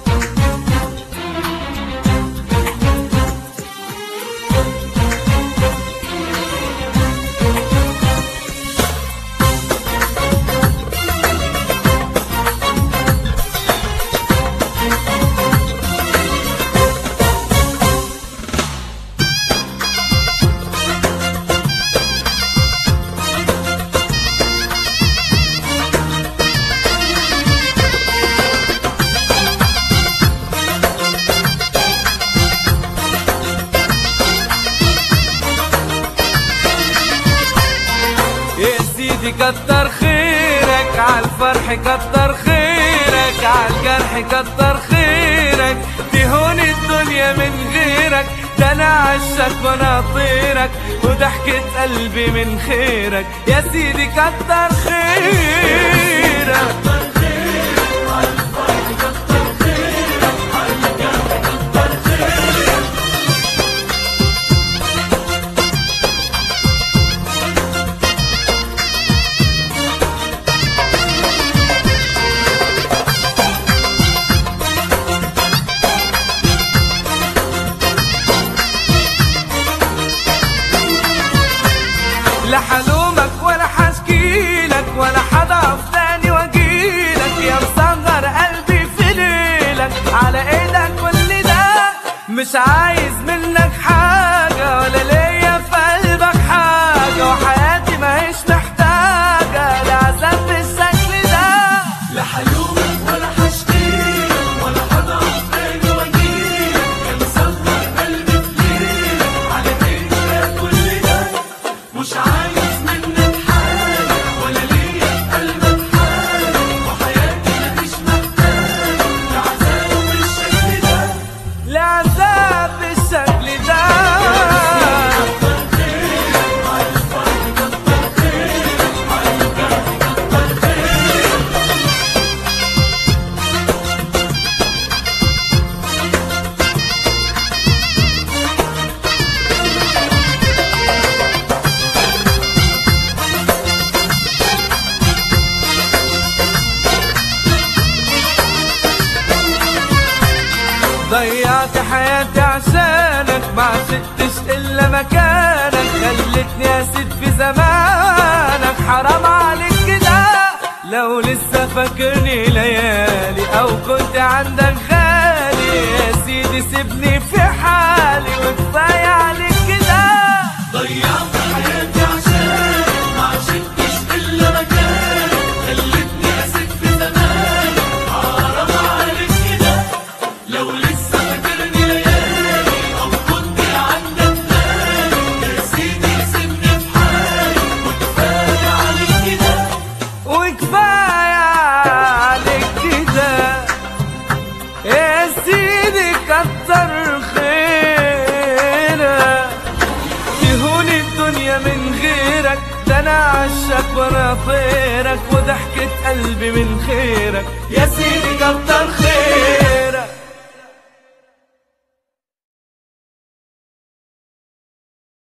يا سيدي كتر خيرك عالفرح كتر خيرك عالجرح كتر خيرك تهون الدنيا من غيرك ده انا عشك وانا طيرك وضحكة قلبي من خيرك يا سيدي كتر خيرك لا حلومك ولا حشكيلك ولا حضعف تاني واجيلك يا مصغر قلبي في ليلك على ايدك كل ده مش عايز منك حاجة ولا ليا في قلبك حاجة وحياتي ماهيش محتاجة لعذاب بالشكل ده لا حلومك ولا حشكيلك ولا حضعف تاني واجيلك يا مصغر قلبي في ليلك على ايدك كل ده مش عايز منك حاجة ولا ليا في قلبك حاجة وحياتي مفيش محتاجة لعذاب بالشكل ده لعذاب بالشكل ده ضيعت حياتي عشانك ما عشقتش الا مكانك خلتني اسد في زمانك حرام عليك كده لو لسه فاكرني ليالي او كنت عندك غالي يا سيدي سيبني في حالي وكفايه عليك كده ضيعت حياتي عشانك ما عشقتش الا مكانك خلتني اسد في زمانك حرام عليك كده لو لسه فاكرني ليالي او كنت عندك غالي يا سيدي سيبني في حالي وكفايه عليك كده وكفاية عليك كده يا سيدي كتر خيرك تهون الدنيا من غيرك ده انا عشك وانا طيرك وضحكة قلبي من خيرك يا سيدي كتر خيرك